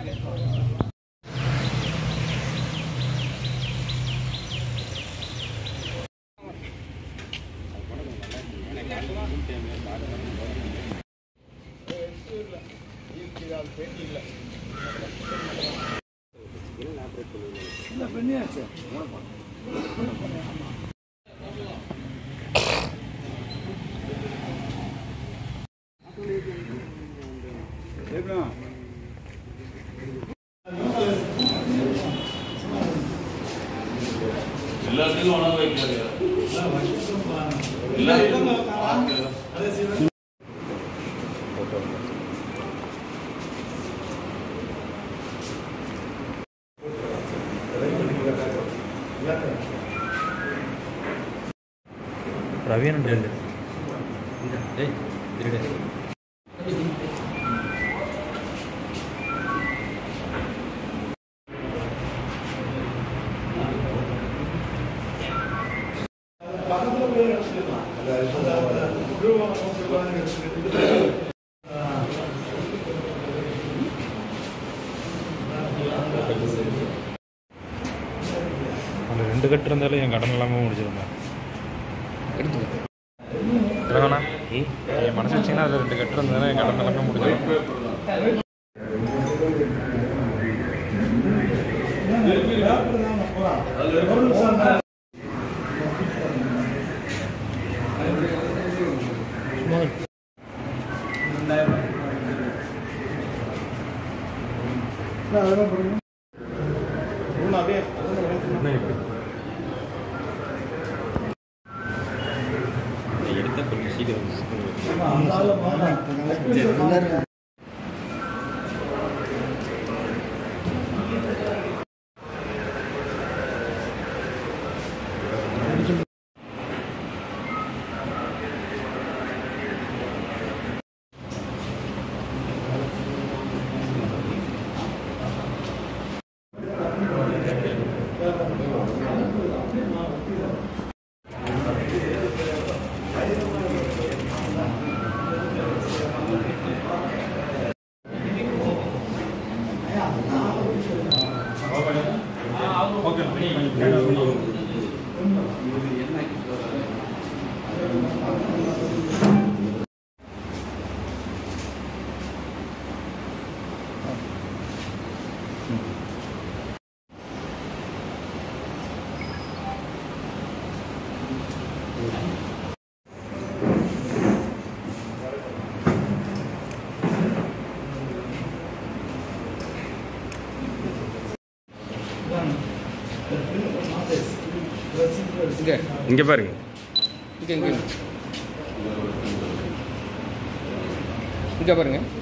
எல்லாத்துக்கும் உணவு வைக்கிறது எல்லாத்துக்கும் பிரவீன் ரெண்டு டேய் இருடே அந்த ரெண்டு கட்டு இருந்தாலும் என் கடன் எல்லாமே முடிச்சிருந்தேன் இல்லைண்ணா என் மனசு வச்சிங்கன்னா அதில் ரெண்டு கட்டு இருந்தாலும் என் கடன் எல்லாமே முடிஞ்சிடும் எடுத்த கொஞ்சம் சீக்கிரம் இங்கே பாருங்க இங்கே இங்கே இங்கே பாருங்க